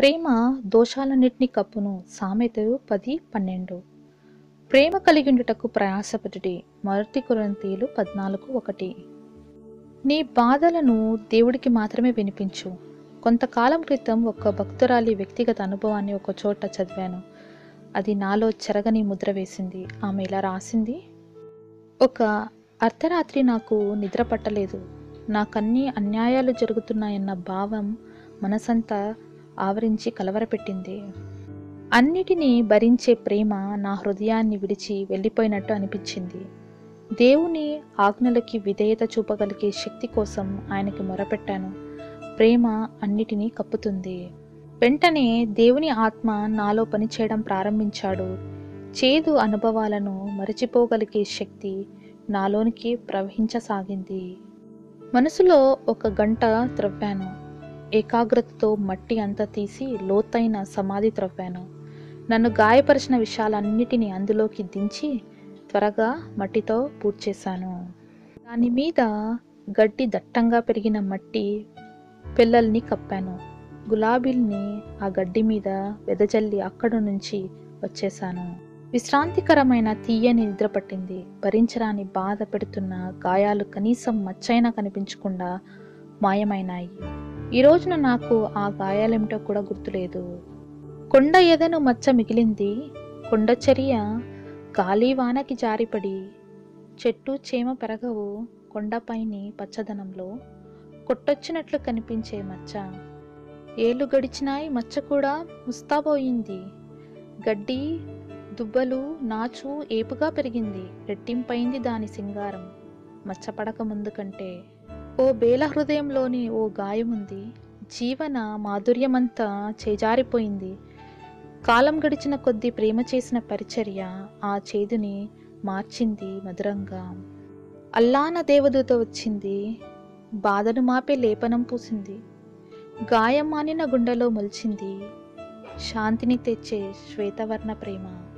ప్రేమ దోషాలన్నిటినీ కప్పును సామెతలు పది పన్నెండు ప్రేమ కలిగిండుటకు ప్రయాసపడుడి మొదటి కొరంతీలు పద్నాలుగు ఒకటి నీ బాధలను దేవుడికి మాత్రమే వినిపించు కొంతకాలం క్రితం ఒక భక్తురాలి వ్యక్తిగత అనుభవాన్ని ఒక చోట చదివాను అది నాలో చెరగని ముద్ర వేసింది ఆమె ఇలా రాసింది ఒక అర్ధరాత్రి నాకు నిద్ర పట్టలేదు నాకన్నీ అన్యాయాలు జరుగుతున్నాయన్న భావం మనసంతా ఆవరించి కలవరపెట్టింది అన్నిటినీ భరించే ప్రేమ నా హృదయాన్ని విడిచి వెళ్ళిపోయినట్టు అనిపించింది దేవుని ఆజ్ఞలకి విధేయత చూపగలిగే శక్తి కోసం ఆయనకి మొరపెట్టాను ప్రేమ అన్నిటినీ కప్పుతుంది వెంటనే దేవుని ఆత్మ నాలో పనిచేయడం ప్రారంభించాడు చేదు అనుభవాలను మరచిపోగలిగే శక్తి నాలోనికి ప్రవహించసాగింది మనసులో ఒక గంట త్రవ్వాను ఏకాగ్రతతో మట్టి అంతా తీసి లోతైన సమాధి త్రవ్వాను నన్ను గాయపరిచిన విషయాలన్నిటినీ అందులోకి దించి త్వరగా మట్టితో పూడ్చేశాను దాని మీద గడ్డి దట్టంగా పెరిగిన మట్టి పిల్లల్ని కప్పాను గులాబీల్ని ఆ గడ్డి మీద వెదజల్లి అక్కడి నుంచి వచ్చేశాను విశ్రాంతికరమైన తీయని నిద్ర పట్టింది భరించరాని బాధ పెడుతున్న గాయాలు కనీసం మచ్చైనా కనిపించకుండా మాయమైనాయి ఈ రోజున నాకు ఆ గాయాలేమిటో కూడా గుర్తులేదు కొండ ఎదను మచ్చ మిగిలింది కొండచర్య గాలి వానకి జారిపడి చెట్టు చేమ పెరగవు కొండపైని పచ్చదనంలో కొట్టొచ్చినట్లు కనిపించే మచ్చ ఏళ్ళు గడిచినాయి మచ్చ కూడా ముస్తాబోయింది గడ్డి దుబ్బలు నాచు ఏపుగా పెరిగింది రెట్టింపైంది దాని సింగారం మచ్చపడక ముందు కంటే ఓ బేల హృదయంలోని ఓ గాయముంది జీవన మాధుర్యమంతా చేజారిపోయింది కాలం గడిచిన కొద్దీ ప్రేమ చేసిన పరిచర్య ఆ చేదుని మార్చింది మధురంగా అల్లాన దేవదూత వచ్చింది బాధను మాపే లేపనం పూసింది గాయం మానిన గుండెలో మొలిచింది శాంతిని తెచ్చే శ్వేతవర్ణ ప్రేమ